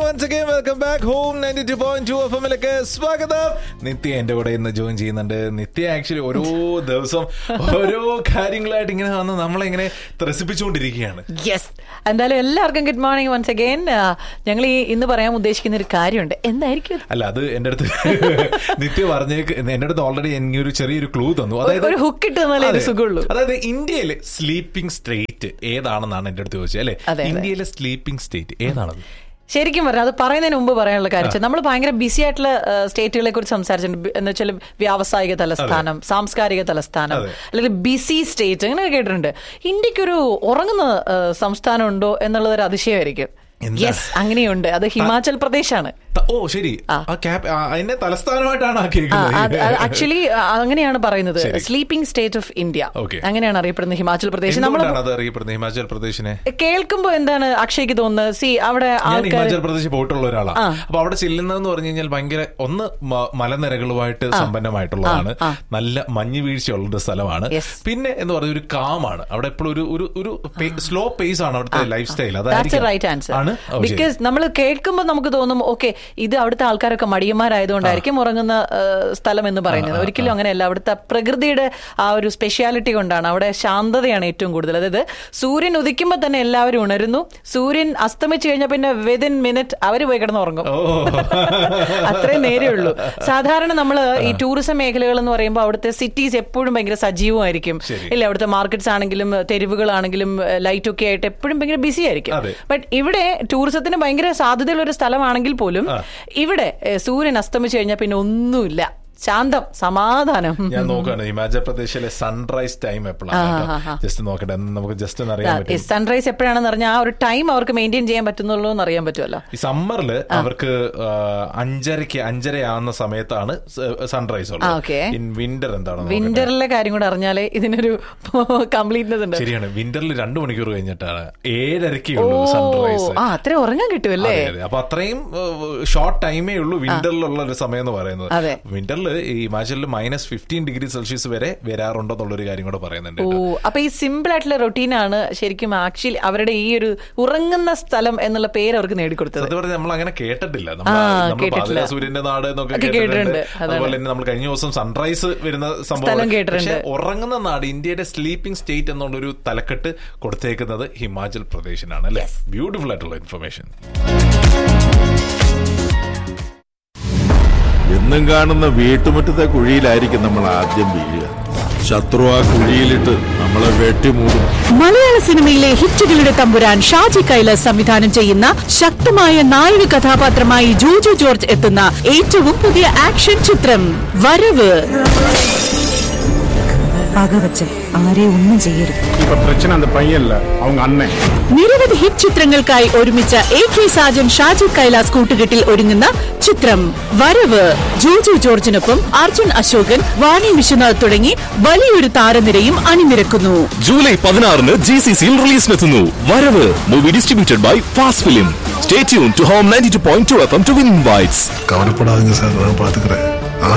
Once again welcome back home ninety two point two F എമ്മിലേക്ക് സ്വാഗതം നിത്യ എന്റെ കൂടെ ഇന്ന് ജോയിൻ ചെയ്യുന്നുണ്ട് നിത്യ ആക്ച്വലി ഓരോ ദിവസം ഓരോ കാര്യങ്ങളായിട്ട് ഇങ്ങനെ വന്ന് നമ്മളിങ്ങനെ ത്രസിപ്പിച്ചുകൊണ്ടിരിക്കുകയാണ് യെസ് എന്തായാലും എല്ലാവർക്കും ഗുഡ് മോർണിംഗ് വൺസ് അഗൈൻ ഞങ്ങൾ ഈ ഇന്ന് പറയാൻ ഉദ്ദേശിക്കുന്ന ഒരു കാര്യമുണ്ട് എന്തായിരിക്കും അത്? അല്ല അത് എന്റെ അടുത്ത് നിത്യ പറഞ്ഞേക്ക് എന്റെ അടുത്ത് ഓൾറെഡി എനിക്ക് ഒരു ചെറിയൊരു ക്ലൂ തന്നു അതായത് ഒരു hook ഇട്ട് തന്നാലേ ഒരു അതെ. സുഖമുള്ളൂ. അതായത് ഇന്ത്യയിലെ സ്ലീപ്പിംഗ് സ്റ്റേറ്റ് ഏതാണെന്നാണ് എന്റെ അടുത്ത് ചോദിച്ചത് അല്ലെ അതെ, അതെ. ഇന്ത്യയിലെ സ്ലീപ്പിംഗ് സ്റ്റേറ്റ് ഏതാണത് ശരിക്കും പറഞ്ഞാൽ അത് പറയുന്നതിന് മുമ്പ് പറയാനുള്ള കാര്യം നമ്മൾ ഭയങ്കര ബിസി ആയിട്ടുള്ള സ്റ്റേറ്റുകളെ കുറിച്ച് സംസാരിച്ചിട്ടുണ്ട് ബി- എന്ന് വെച്ചാൽ വ്യാവസായിക തലസ്ഥാനം സാംസ്കാരിക തലസ്ഥാനം അതെ. അല്ലെങ്കിൽ ബിസി സ്റ്റേറ്റ് അങ്ങനെ കേട്ടിട്ടുണ്ട് ഇന്ത്യക്കൊരു ഉറങ്ങുന്ന ആ, സംസ്ഥാനം ഉണ്ടോ എന്നുള്ളത് ഒരു അതിശയമായിരിക്കും എന്താ? യെസ് അങ്ങനെയുണ്ട് അത് ഹിമാചൽ പ്രദേശാണ് ത- ഓ ശരി ആ. ആ ക്യാപ് ആ, അതിന്റെ തലസ്ഥാനമായിട്ടാണ് ആ കേൾക്കുന്നത് ആക്ച്വലി അങ്ങനെയാണ് പറയുന്നത് ശരി. Sleeping state of India Okay. അങ്ങനെയാണ് അറിയപ്പെടുന്നത് ഹിമാചൽ പ്രദേശ് നമ്മൾ എന്തുകൊണ്ടാണ് അത് അറിയപ്പെടുന്നത് ഹിമാചൽ പ്രദേശിനെ കേൾക്കുമ്പോ എന്താണ് അക്ഷയ്ക്ക് തോന്നുന്നത് സി അവിടെ ഞാൻ ആൾക്കാർ ഹിമാചൽ പ്രദേശിൽ പോയിട്ടുള്ള ഒരാളാണ് ആ. അപ്പൊ അവിടെ ചെല്ലുന്നതെന്ന് പറഞ്ഞു കഴിഞ്ഞാൽ ഭയങ്കര ഒന്ന് മ- മലനിരകളുമായിട്ട് സമ്പന്നമായിട്ടുള്ളതാണ് ആ, ആ. നല്ല മഞ്ഞ് വീഴ്ചയുള്ള ഒരു സ്ഥലമാണ് Yes. പിന്നെ എന്ന് പറഞ്ഞ ഒരു കാമാണ് അവിടെ എപ്പോഴും ഒരു ഒരു ഒരു സ്ലോ പേസ് ആണ് അവിടുത്തെ lifestyle that's right answer ആണ് ഓ, ശരി. ബിക്കോസ് നമ്മൾ കേൾക്കുമ്പോൾ നമുക്ക് തോന്നും ഓക്കെ ഇത് അവിടുത്തെ ആൾക്കാരൊക്കെ മടിയന്മാരായതുകൊണ്ടായിരിക്കും ഉറങ്ങുന്ന ആ, സ്ഥലം എന്ന് പറയുന്നത് ഒരിക്കലും അങ്ങനെയല്ല അവിടുത്തെ പ്രകൃതിയുടെ ആ ഒരു സ്പെഷ്യാലിറ്റി കൊണ്ടാണ് അവിടെ ശാന്തതയാണ് ഏറ്റവും കൂടുതൽ അതായത് സൂര്യൻ ഉദിക്കുമ്പോൾ തന്നെ എല്ലാവരും ഉണരുന്നു സൂര്യൻ അസ്തമിച്ചു കഴിഞ്ഞാൽ പിന്നെ വിതിൻ മിനിറ്റ് അവർ പോയി കിടന്ന് ഉറങ്ങും ഓ അത്രേ നേരേ ഉള്ളൂ സാധാരണ നമ്മൾ ഈ ടൂറിസം മേഖലകൾ എന്ന് പറയുമ്പോൾ അവിടുത്തെ സിറ്റീസ് എപ്പോഴും ഭയങ്കര സജീവമായിരിക്കും ശരി. ഇല്ല അവിടുത്തെ മാർക്കറ്റ്സ് ആണെങ്കിലും തെരുവുകളാണെങ്കിലും ലൈറ്റ് ഒക്കെ ആയിട്ട് എപ്പോഴും ഭയങ്കര ബിസി ആയിരിക്കും അതെ. ബട്ട് ഇവിടെ ടൂറിസത്തിന് ഭയങ്കര സാധ്യതയുള്ള ഒരു സ്ഥലമാണെങ്കിൽ പോലും ആ. ഇവിടെ ഏ, സൂര്യൻ അസ്തമിച്ചു കഴിഞ്ഞാൽ പിന്നെ ഒന്നുമില്ല ശാന്തം സമാധാനം ഞാൻ നോക്കാണ് ഹിമാചൽ പ്രദേശിലെ സൺറൈസ് ടൈം ആ, ആ, എപ്പോഴാണ് ആ. ജസ്റ്റ് നോക്കട്ടെ എന്ന് നമുക്ക് ജസ്റ്റ് ഒന്ന് അറിയാൻ പറ്റും സൺറൈസ് എപ്പോഴാണെന്ന് പറഞ്ഞാൽ ആ ഒരു ടൈം അവർക്ക് മെയിൻറ്റെയിൻ ചെയ്യാൻ പറ്റുന്നുള്ളൂ എന്ന് അറിയാൻ പറ്റുമല്ലോ ഈ സമ്മറിൽ അവർക്ക് ആ, അഞ്ചരക്ക് അഞ്ചര ആവുന്ന സമയത്താണ് സൺറൈസ് ആ, ഉള്ളത് okay. ഇൻ വിന്റർ എന്താണ് വിന്ററിലെ കാര്യം കൂടെ അറിഞ്ഞാലേ ഇതിനൊരു കംപ്ലീറ്റ്നെസ് ഉണ്ട് ശരിയാണ് വിന്ററിൽ രണ്ടു മണിക്കൂർ കഴിഞ്ഞിട്ടാണ് ഏഴരക്കേ ഓ ഉള്ളൂ സൺറൈസ് ആ അത്രയും ഉറങ്ങാൻ കിട്ടുമല്ലേ അതെ, അതെ. അപ്പൊ അത്രയും ഷോർട്ട് ടൈമേ ഉള്ളൂ വിന്ററിലുള്ള ഒരു സമയം എന്ന് പറയുന്നത് അതെ. വിന്ററിൽ ഈ ഹിമാചലിൽ മൈനസ് ഫിഫ്റ്റീൻ ഡിഗ്രി സെൽഷ്യസ് വരെ വരാറുണ്ടോ എന്നുള്ളൊരു കാര്യം കൂടെ പറയുന്നുണ്ട് ഓ അപ്പൊ ഈ സിമ്പിൾ ആയിട്ടുള്ള റൊട്ടീനാണ് ശരിക്കും ആക്ച്വലി അവരുടെ ഈ ഒരു ഉറങ്ങുന്ന സ്ഥലം എന്നുള്ള പേര് അവർക്ക് നേടിക്കൊടുത്തത് സത്യം പറഞ്ഞാൽ നമ്മൾ അങ്ങനെ കേട്ടിട്ടില്ല ആ, നമ്മൾ കേട്ടിട്ടില്ല. പാതിരാ സൂര്യന്റെ നാട് എന്നൊക്കെ ഒക്കെ കേട്ടിട്ടുണ്ട് കേട്ടിട്ടുണ്ട്. അതാണ്. അതുപോലെ തന്നെ നമ്മൾ കഴിഞ്ഞ ദിവസം സൺറൈസ് വരുന്ന സ്ഥലം സംഭവം കേട്ടിട്ടുണ്ട്. പക്ഷേ ഉറങ്ങുന്ന നാട് ഇന്ത്യയുടെ സ്ലീപ്പിംഗ് സ്റ്റേറ്റ് എന്നുള്ളൊരു തലക്കെട്ട് കൊടുത്തേക്കുന്നത് ഹിമാചൽ പ്രദേശിനാണ് അല്ലെ ബ്യൂട്ടിഫുൾ ആയിട്ടുള്ള ഇൻഫർമേഷൻ എന്നും കാണുന്ന വീട്ടുമുറ്റത്തെ കുഴിയിലായിരിക്കും നമ്മൾ ആദ്യം വീഴുക ശത്രു ആ കുഴിയിലിട്ട് നമ്മളെ വെട്ടിമൂടും മലയാള സിനിമയിലെ ഹിറ്റുകളുടെ തമ്പുരാൻ ഷാജി കൈലാസ് സംവിധാനം ചെയ്യുന്ന ശക്തമായ നായക കഥാപാത്രമായി ജോജു ജോർജ് എത്തുന്ന ഏറ്റവും പുതിയ ആക്ഷൻ ചിത്രം വരവ് പകവച്ച് ആരെ ഒന്നും ചെയ്യരുത് இப்ப பிரச்சனை அந்த பையன் இல்ல அவங்க அண்ணன் നിരവധി ഹിറ്റ് ചിത്രങ്ങൾക്കായി ഒരുമിച്ച എ കെ സാജൻ ഷാജി കൈലാസ് കൂട്ടുകെട്ടിൽ ഒരുങ്ങുന്ന ചിത്രം വരവ് ജോജു ജോർജിനൊപ്പം അർജുൻ അശോകൻ വാണി വിശ്വനാഥ് തുടങ്ങി വലിയൊരു താരനിരയും അണിനിരക്കുന്നു ജൂലൈ പതിനാറിന് ജി സി സിയിൽ റിലീസിനെത്തുന്നു Varavu movie distributed by fast film stay tune to home ninety two point two F M to win invites கவலைப்படாதீங்க சார் நான் பாத்துக்கிறேன்